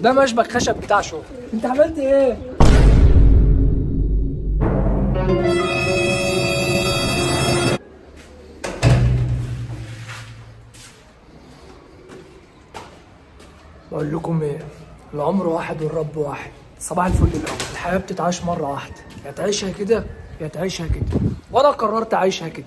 ده مشبك خشب بتاع شغل انت عملت ايه بقول لكم ايه العمر واحد والرب واحد صباح الفل الاول الحياه بتتعاش مره واحده يا تعيشها كده يا تعيشها كده وانا قررت اعيشها كده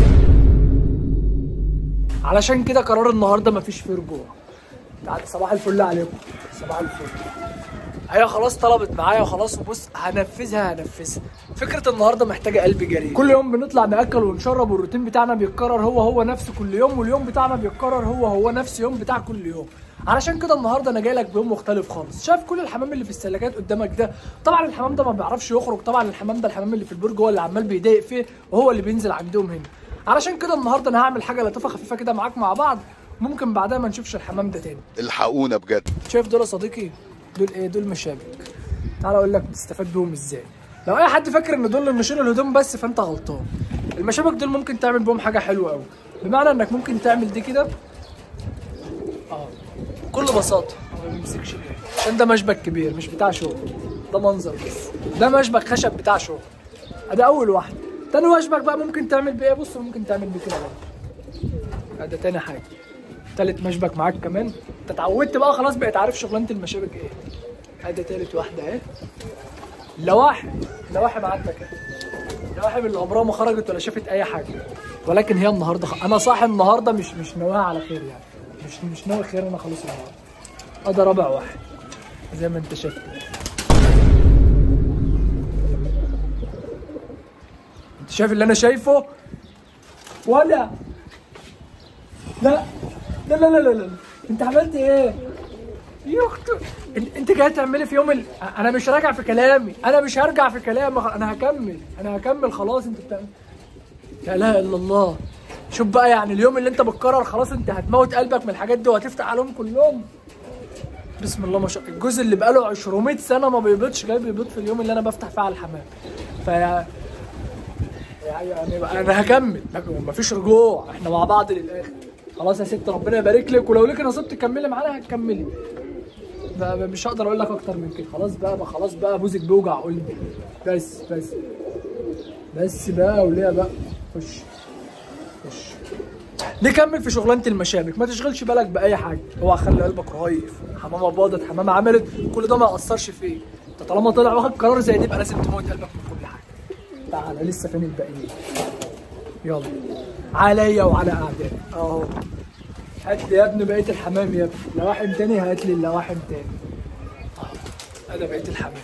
علشان كده قرار النهارده مفيش فيه رجوع تعال صباح الفل عليكم صباح الفل هي خلاص طلبت معايا وخلاص وبص هنفذها هنفذها فكره النهارده محتاجه قلب جريء كل يوم بنطلع ناكل ونشرب والروتين بتاعنا بيتكرر هو هو نفس كل يوم واليوم بتاعنا بيتكرر هو هو نفس يوم بتاع كل يوم علشان كده النهارده انا جاي لك بيوم مختلف خالص شايف كل الحمام اللي في السلاكات قدامك ده طبعا الحمام ده ما بيعرفش يخرج طبعا الحمام ده الحمام اللي في البرج هو اللي عمال بيضايق فيه وهو اللي بينزل عندهم هنا علشان كده النهارده انا هعمل حاجه لطيفه خفيفه كده معاك مع بعض ممكن بعدها ما نشوفش الحمام ده تاني الحقونا بجد شايف دول يا صديقي دول ايه دول مشابك تعال اقول لك بتستفاد بيهم ازاي لو اي حد فاكر ان دول لنشيل الهدوم بس فانت غلطان المشابك دول ممكن تعمل بيهم حاجه حلوه قوي بمعنى انك ممكن تعمل دي كده اه بكل بساطه ما بيمسكش بيه عشان ده مشبك كبير مش بتاع شغل ده منظر بس ده مشبك خشب بتاع شغل ده اول واحد تاني مشبك بقى ممكن تعمل بيه ايه بص ممكن تعمل بيه كده برضه ده تاني حاجه تالت مشبك معاك كمان انت اتعودت بقى خلاص بقيت عارف شغلانه المشابك ايه ادي تالت واحده اهي لواحم لواحم عندك اهي لواحم اللي عمرها ما خرجت ولا شافت اي حاجه ولكن هي النهارده خ... انا صاحي النهارده مش مش ناويها على خير يعني مش مش ناوي خير انا خلاص النهارده ادي رابع واحد زي ما انت شايف كده انت شايف اللي انا شايفه ولا لا لا لا لا لا, لا. انت عملت ايه يا اختي انت- انت جاي تعملي في يوم ال... انا مش راجع في كلامي انا مش هرجع في كلامي انا هكمل انا هكمل خلاص انت بتعمل لا اله الا الله شوف بقى يعني اليوم اللي انت بتكرر خلاص انت هتموت قلبك من الحاجات دي وهتفتح عليهم كلهم بسم الله ما شاء الله الجزء اللي بقاله 200 سنه ما بيبيضش جاي بيبيض في اليوم اللي انا بفتح فيه على الحمام ف يعني بقى انا هكمل مفيش رجوع احنا مع بعض للاخر خلاص يا ست ربنا يبارك لك ولو لك نصيب تكملي معانا هتكملي بقى بقى مش هقدر اقول لك اكتر من كده خلاص بقى, بقى خلاص بقى بوزك بيوجع قلبي بس بس بس بقى وليه بقى خش خش نكمل في شغلانه المشابك ما تشغلش بالك باي حاجه اوعى خلي قلبك رهيف حمامه باضت حمامه عملت كل ده ما ياثرش فيه انت طالما طلع واخد قرار زي ده يبقى لازم تموت قلبك من كل حاجه تعالى لسه فين الباقيين يلا عليا وعلى اعدائي اهو هات لي يا ابني بقيه الحمام يا ابني لواحم تاني هات لي اللواحم تاني اهو ادي بقيه الحمام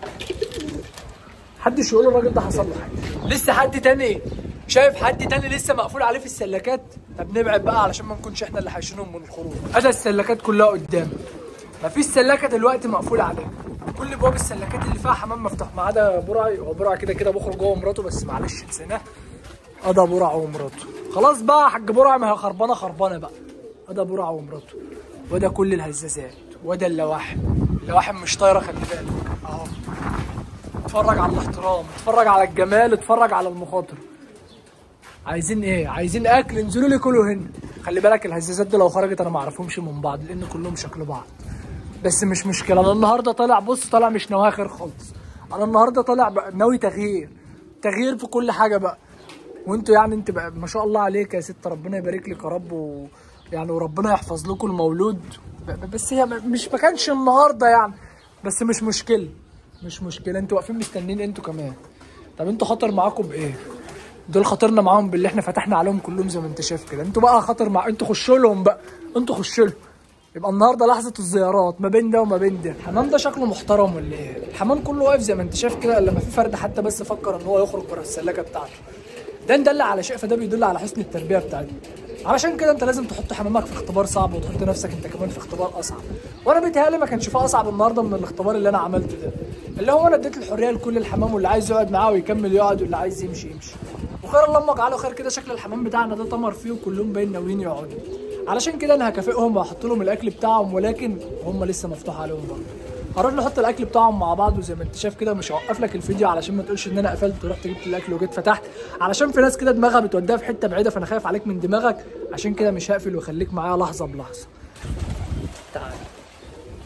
محدش يقول الراجل ده حصل له حاجه لسه حد تاني شايف حد تاني لسه مقفول عليه في السلكات طب نبعد بقى علشان ما نكونش احنا اللي حاشينهم من الخروج ادي السلكات كلها قدام مفيش سلكه دلوقتي مقفول عليها كل ابواب السلكات اللي فيها حمام مفتوح ما عدا برعي هو برعي كده كده بخرج جوه مراته بس معلش نسيناه ادى برع ومراته خلاص بقى يا حاج برع ما هي خربانه خربانه بقى ادى برع ومراته وده كل الهزازات وده اللواحم اللواحم مش طايره خلي بالك اهو اتفرج على الاحترام اتفرج على الجمال اتفرج على المخاطر عايزين ايه عايزين اكل انزلوا لي كلوا هنا خلي بالك الهزازات دي لو خرجت انا ما اعرفهمش من بعض لان كلهم شكل بعض بس مش مشكله انا النهارده طالع بص طالع مش ناوي خير خالص انا النهارده طالع بقى ناوي تغيير تغيير في كل حاجه بقى وانتوا يعني انت بقى ما شاء الله عليك يا ست ربنا يبارك لك يا رب و... يعني وربنا يحفظ لكم المولود ب- ب- بس هي م- مش ما كانش النهارده يعني بس مش مشكله مش مشكله انتوا واقفين مستنيين انتوا كمان طب انتوا خطر معاكم بايه دول خاطرنا معاهم باللي احنا فتحنا عليهم كلهم زي ما انت شايف كده انتوا بقى خاطر مع انتوا خشوا لهم بقى انتوا خشوا لهم يبقى النهارده لحظه الزيارات ما بين ده وما بين ده الحمام ده شكله محترم ولا ايه الحمام كله واقف زي ما انت شايف كده لما في فرد حتى بس فكر ان هو يخرج بره السلاكه بتاعته ده ندل على شيء فده بيدل على حسن التربيه بتاعته علشان كده انت لازم تحط حمامك في اختبار صعب وتحط نفسك انت كمان في اختبار اصعب وانا بيتهيألي ما كانش فيه اصعب النهارده من الاختبار اللي انا عملته ده اللي هو انا اديت الحريه لكل الحمام واللي عايز يقعد معاه ويكمل يقعد واللي عايز يمشي يمشي وخير اللهم اجعله خير كده شكل الحمام بتاعنا ده تمر فيه وكلهم باين ناويين يقعدوا علشان كده انا هكافئهم وهحط لهم الاكل بتاعهم ولكن هم لسه مفتوح عليهم برضه هنروح نحط الاكل بتاعهم مع بعض وزي ما انت شايف كده مش هوقف لك الفيديو علشان ما تقولش ان انا قفلت ورحت جبت الاكل وجيت فتحت علشان في ناس كده دماغها بتوديها في حته بعيده فانا خايف عليك من دماغك عشان كده مش هقفل وخليك معايا لحظه بلحظه تعال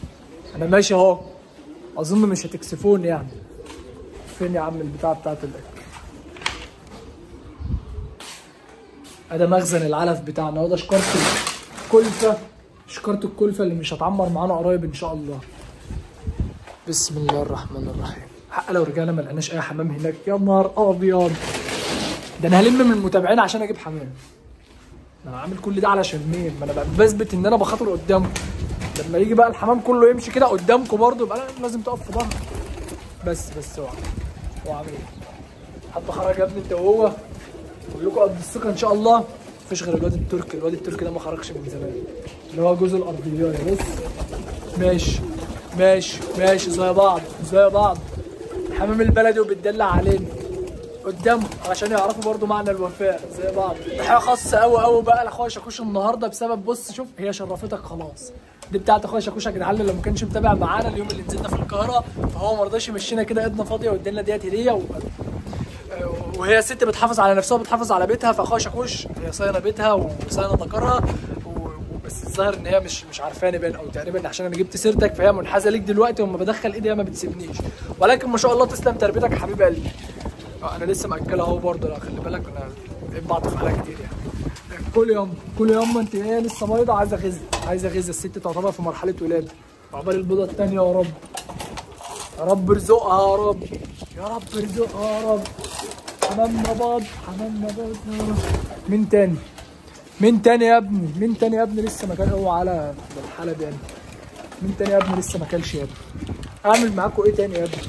انا ماشي اهو اظن مش هتكسفوني يعني فين يا عم البتاع بتاعت الاكل ادي مخزن العلف بتاعنا وده شكارة الكلفة شكارة الكلفة اللي مش هتعمر معانا قريب ان شاء الله بسم الله الرحمن الرحيم حق لو رجعنا ما لقيناش اي حمام هناك يا نهار ابيض ده انا هلم من المتابعين عشان اجيب حمام ما انا عامل كل ده علشان مين ما انا بقى بثبت ان انا بخاطر قدامكم لما يجي بقى الحمام كله يمشي كده قدامكم برضه يبقى أنا لازم تقف في ظهري بس بس اوعى هو عامل ايه حتى خرج يا ابني انت وهو كلكم قد الثقه ان شاء الله مفيش غير الواد التركي الواد التركي ده ما خرجش من زمان اللي هو جوز الارضيات بص ماشي ماشي ماشي زي بعض زي بعض الحمام البلدي وبتدلع علينا قدامهم عشان يعرفوا برضو معنى الوفاء زي بعض تحيه خاصه قوي قوي بقى لاخويا شاكوش النهارده بسبب بص شوف هي شرفتك خلاص دي بتاعت اخويا شاكوش يا جدعان اللي ما كانش متابع معانا اليوم اللي نزلنا في القاهره فهو ما رضاش يمشينا كده ايدنا فاضيه وادالنا ديت هديه و... وهي ست بتحافظ على نفسها وبتحافظ على بيتها فاخويا شاكوش هي صاينه بيتها وصاينه ذكرها و- بس الظاهر ان هي مش مش عارفاني باين او تقريبا عشان انا جبت سيرتك فهي منحازه ليك دلوقتي وما بدخل ايدي هي ما بتسيبنيش ولكن ما شاء الله تسلم تربيتك يا حبيب قلبي آه، انا لسه مأكلها اهو برضه لا خلي بالك انا بقيت بعطف عليها كتير يعني كل يوم كل يوم انت ايه لسه بيضه عايزه غذاء عايزه غذاء الست تعتبر في مرحله ولاده عقبال البيضه الثانيه يا رب يا رب ارزقها يا رب يا رب ارزقها يا رب حمام نبض حمام نبض يا رب مين تاني مين تاني يا ابني مين تاني يا ابني لسه ما كان هو على الحلب يعني مين تاني يا ابني لسه ما كلش يا ابني اعمل معاكم ايه تاني يا ابني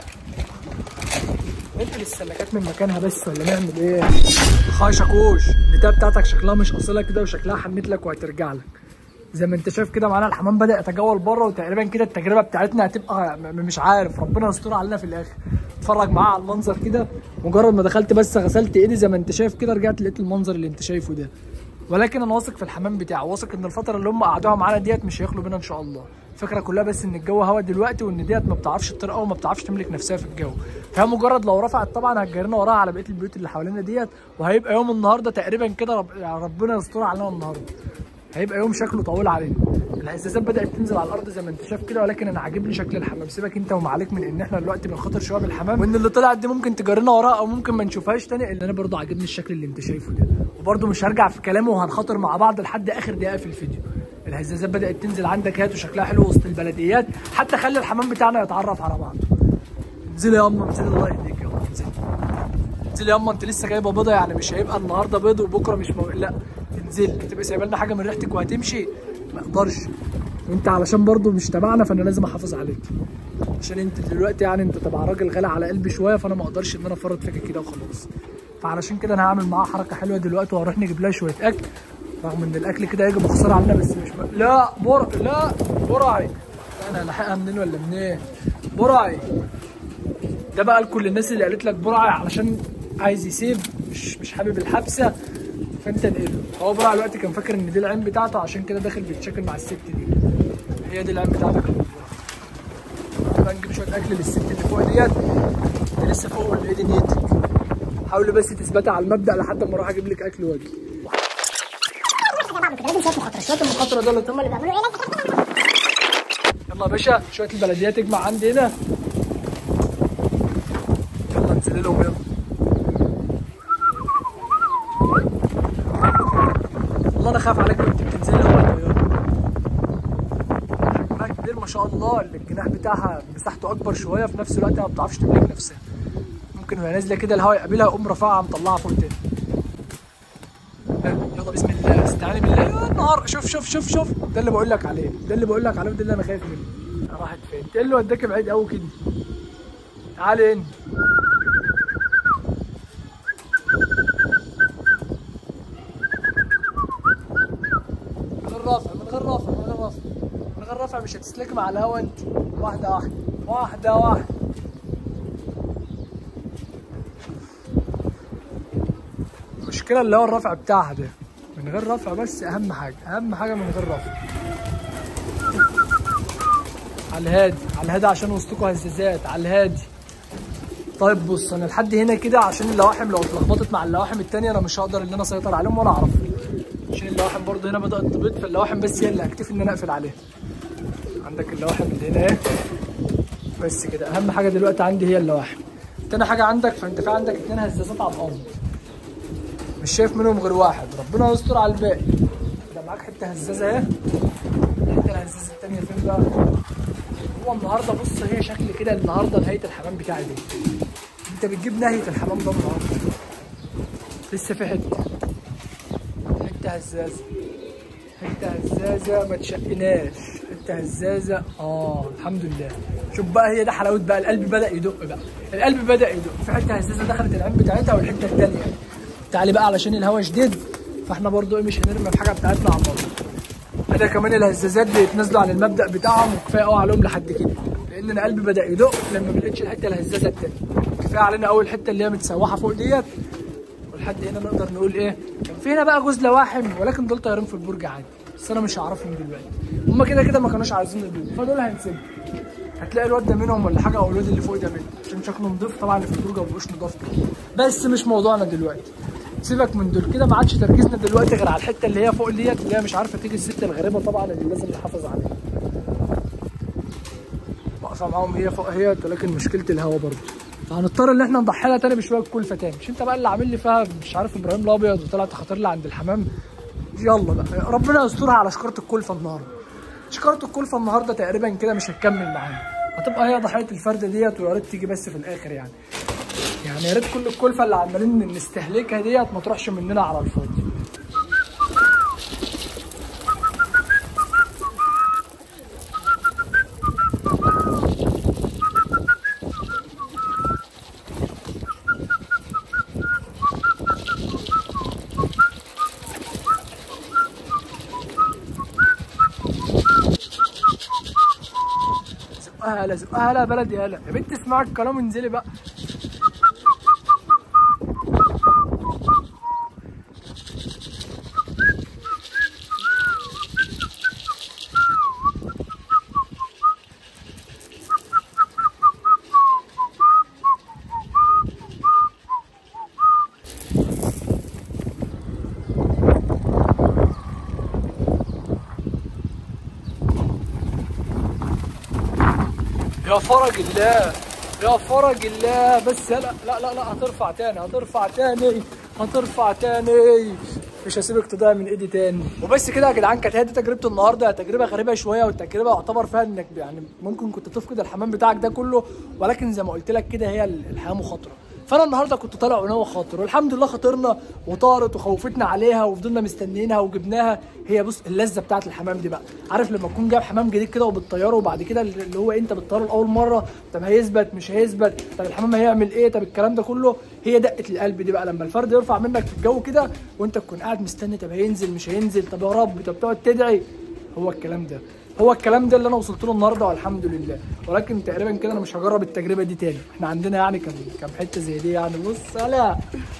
ننقل السلكات من مكانها بس ولا نعمل ايه خاي شاكوش النتايه بتاعتك شكلها مش اصيله كده وشكلها حنت لك وهترجع لك زي ما انت شايف كده معانا الحمام بدا يتجول بره وتقريبا كده التجربه بتاعتنا هتبقى م- م- مش عارف ربنا يستر علينا في الاخر اتفرج معاه على المنظر كده مجرد ما دخلت بس غسلت ايدي زي ما انت شايف كده رجعت لقيت المنظر اللي انت شايفه ده ولكن انا واثق في الحمام بتاعه واثق ان الفتره اللي هم قعدوها معانا ديت مش هيخلوا بينا ان شاء الله الفكره كلها بس ان الجو هوا دلوقتي وان ديت ما بتعرفش تطير قوي وما بتعرفش تملك نفسها في الجو فهي مجرد لو رفعت طبعا هتجرينا وراها على بقيه البيوت اللي حوالينا ديت وهيبقى يوم النهارده تقريبا كده رب... يعني ربنا يستر علينا النهارده هيبقى يوم شكله طويل علينا الهزازات بدات تنزل على الارض زي ما انت شايف كده ولكن انا عاجبني شكل الحمام سيبك انت وما عليك من ان احنا دلوقتي بنخاطر شويه بالحمام وان اللي طلعت دي ممكن تجرينا وراها او ممكن ما نشوفهاش تاني اللي انا برضو عاجبني الشكل اللي انت شايفه ده وبرضو مش هرجع في كلامي وهنخاطر مع بعض لحد اخر دقيقه في الفيديو الهزازات بدات تنزل عندك هات وشكلها حلو وسط البلديات حتى خلي الحمام بتاعنا يتعرف على بعض انزلي يا اما انزلي الله يهديك يا اما انزلي انزلي يا اما انت لسه جايبه بيضه يعني مش هيبقى النهارده بيض وبكره مش مو... لا انزلي تبقى سايبه لنا حاجه من ريحتك وهتمشي ما اقدرش وانت علشان برضو مش تبعنا فانا لازم احافظ عليك عشان انت دلوقتي يعني انت تبع راجل غالي على قلبي شويه فانا ما اقدرش ان انا افرط فيك كده وخلاص فعلشان كده انا هعمل معاها حركه حلوه دلوقتي وهروح نجيب لها شويه اكل رغم ان الاكل كده هيجي بخساره علينا بس مش م... لا بر لا برعي انا هلحقها منين ولا منين برعي ده بقى لكل الناس اللي قالت لك برعي علشان عايز يسيب مش مش حابب الحبسه فانت نقله هو برعي دلوقتي كان فاكر ان دي العين بتاعته عشان كده داخل بيتشكل مع الست دي هي دي العين بتاعتك يا برعي. بقى نجيب شويه اكل للست اللي فوق ديت انت لسه فوق ولا ايه دنيتك حاولي بس تثبتي على المبدا لحد ما اروح اجيب لك اكل واجي لازم شويه مخاطره شويه المخاطره دول هم اللي بيعملوا بيعملوا ايه يلا يا باشا شويه البلديات تجمع عندي هنا يلا انزل لهم يلا والله انا خايف عليك وانت بتنزل لهم الطياره حجمها كبير ما شاء الله اللي الجناح بتاعها مساحته اكبر شويه في نفس الوقت ما بتعرفش تملك نفسها ممكن وهي نازله كده الهواء يقابلها يقوم رافعها مطلعها فوق تاني يلا بسم الله استعاني بالله يا نهار شوف شوف شوف شوف ده اللي بقول لك عليه ده اللي بقول لك عليه وده اللي انا خايف منه راحت فين ايه اللي وداك بعيد قوي كده تعالي هنا من غير رافع من غير رافع من غير رافع من غير رافع مش هتسلكم على الهوا انت واحدة واحدة واحدة واحدة المشكلة اللي هو الرفع بتاعها ده من غير رفع بس أهم حاجة أهم حاجة من غير رفع على الهادي على الهادي عشان وسطكوا هزازات على الهادي طيب بص انا لحد هنا كده عشان اللواحم لو اتلخبطت مع اللواحم التانية انا مش هقدر ان انا اسيطر عليهم ولا اعرف عشان اللواحم برضه هنا بدات تبيض فاللواحم بس هي اللي اكتفي ان انا اقفل عليها عندك اللواحم اللي هنا اهي بس كده اهم حاجه دلوقتي عندي هي اللواحم تاني حاجه عندك فانت في عندك اتنين هزازات على الارض مش شايف منهم غير واحد ربنا يستر على الباقي ده معاك حته هزازه اهي الحته الهزازه التانيه فين بقى هو النهارده بص هي شكل كده النهارده نهايه الحمام بتاعي دي انت بتجيب نهايه الحمام ده النهارده لسه في حته حته هزازه حته هزازه ما تشقناش حته هزازه اه الحمد لله شوف بقى هي ده حلاوه بقى القلب بدا يدق بقى القلب بدا يدق في حته هزازه دخلت العين بتاعتها والحته الثانيه تعالي بقى علشان الهواء شديد فاحنا برضو ايه مش هنرمي الحاجه بتاعتنا على الارض هذا كمان الهزازات بيتنازلوا عن المبدا بتاعهم وكفايه قوي عليهم لحد كده لان انا قلبي بدا يدق لما ما لقيتش الحته الهزازه الثانيه كفايه علينا اول حته اللي هي متسوحه فوق ديت ولحد هنا نقدر نقول ايه كان في هنا بقى جوز لواحم ولكن دول طايرين في البرج عادي بس انا مش هعرفهم دلوقتي هم كده كده ما كانوش عايزين البيض فدول هنسيبهم هتلاقي الواد ده منهم ولا حاجه او الواد اللي فوق ده منهم عشان شكله نضيف طبعا اللي في البرج ما بيبقوش نضاف كده بس مش موضوعنا دلوقتي سيبك من دول كده ما عادش تركيزنا دلوقتي غير على الحته اللي هي فوق ديت اللي هي مش عارفه تيجي الست الغريبه طبعا اللي لازم نحافظ عليها واقفه معاهم هي فوق هي ولكن مشكله الهوا برضه فهنضطر ان احنا نضحي لها تاني بشويه كلفه تاني مش انت بقى اللي عامل لي فيها مش عارف ابراهيم الابيض وطلعت خاطر لي عند الحمام يلا بقى ربنا يسترها على شكاره الكلفه النهارده شكاره الكلفه النهارده تقريبا كده مش هتكمل معانا هتبقى هي ضحيه الفرده ديت ويا ريت تيجي بس في الاخر يعني يعني يا ريت كل الكلفه اللي عمالين نستهلكها ديت ما تروحش مننا على الفاضي زقها هلا زقها هلا بلدي هلا يا بنت اسمعي الكلام وانزلي بقى يا فرج الله يا فرج الله بس لا لا لا لا هترفع تاني هترفع تاني هترفع تاني مش هسيبك تضيع من ايدي تاني وبس كده يا جدعان كانت هي دي تجربه النهارده تجربه غريبه شويه والتجربه يعتبر فيها انك يعني ممكن كنت تفقد الحمام بتاعك ده كله ولكن زي ما قلت لك كده هي الحياه مخاطره فانا النهارده كنت طالع وناوي خاطر والحمد لله خاطرنا وطارت وخوفتنا عليها وفضلنا مستنيينها وجبناها هي بص اللذه بتاعت الحمام دي بقى عارف لما تكون جايب حمام جديد كده وبتطيره وبعد كده اللي هو انت بتطيره لاول مره طب هيثبت مش هيثبت طب الحمام هيعمل ايه طب الكلام ده كله هي دقه القلب دي بقى لما الفرد يرفع منك في الجو كده وانت تكون قاعد مستني طب هينزل مش هينزل طب يا رب طب تقعد تدعي هو الكلام ده هو الكلام ده اللي انا وصلت له النهارده والحمد لله ولكن تقريبا كده انا مش هجرب التجربه دي تاني احنا عندنا يعني كم كم حته زي دي يعني بص لا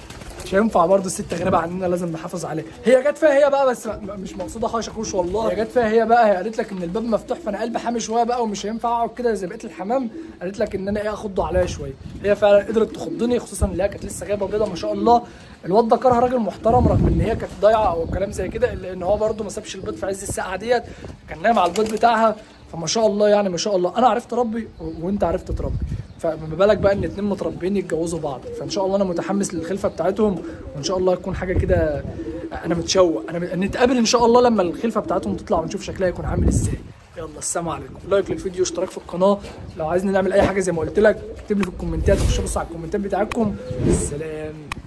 مش هينفع برضه الست غريبه عننا لازم نحافظ عليها هي جت فيها هي بقى بس م- مش مقصوده حاجه كوش والله هي جت فيها هي بقى هي قالت لك ان الباب مفتوح فانا قلبي حامي شويه بقى ومش هينفع اقعد كده زي بقيه الحمام قالت لك ان انا ايه اخضه عليا شويه هي فعلا قدرت تخضني خصوصا ان هي كانت لسه جايبه بيضه ما شاء الله الواد ده كره راجل محترم رغم ان هي كانت ضايعه او كلام زي كده الا ان هو برضه ما سابش البيض في عز الساعه ديت كان نايم على البيض بتاعها فما شاء الله يعني ما شاء الله انا عرفت اربي و- وانت عرفت تربي فما بالك بقى ان اتنين متربيين يتجوزوا بعض فان شاء الله انا متحمس للخلفه بتاعتهم وان شاء الله يكون حاجه كده انا متشوق انا م- نتقابل ان شاء الله لما الخلفه بتاعتهم تطلع ونشوف شكلها يكون عامل ازاي يلا السلام عليكم لايك للفيديو اشتراك في القناه لو عايزني نعمل اي حاجه زي ما قلت لك اكتب لي في الكومنتات خش بص على الكومنتات بتاعتكم السلام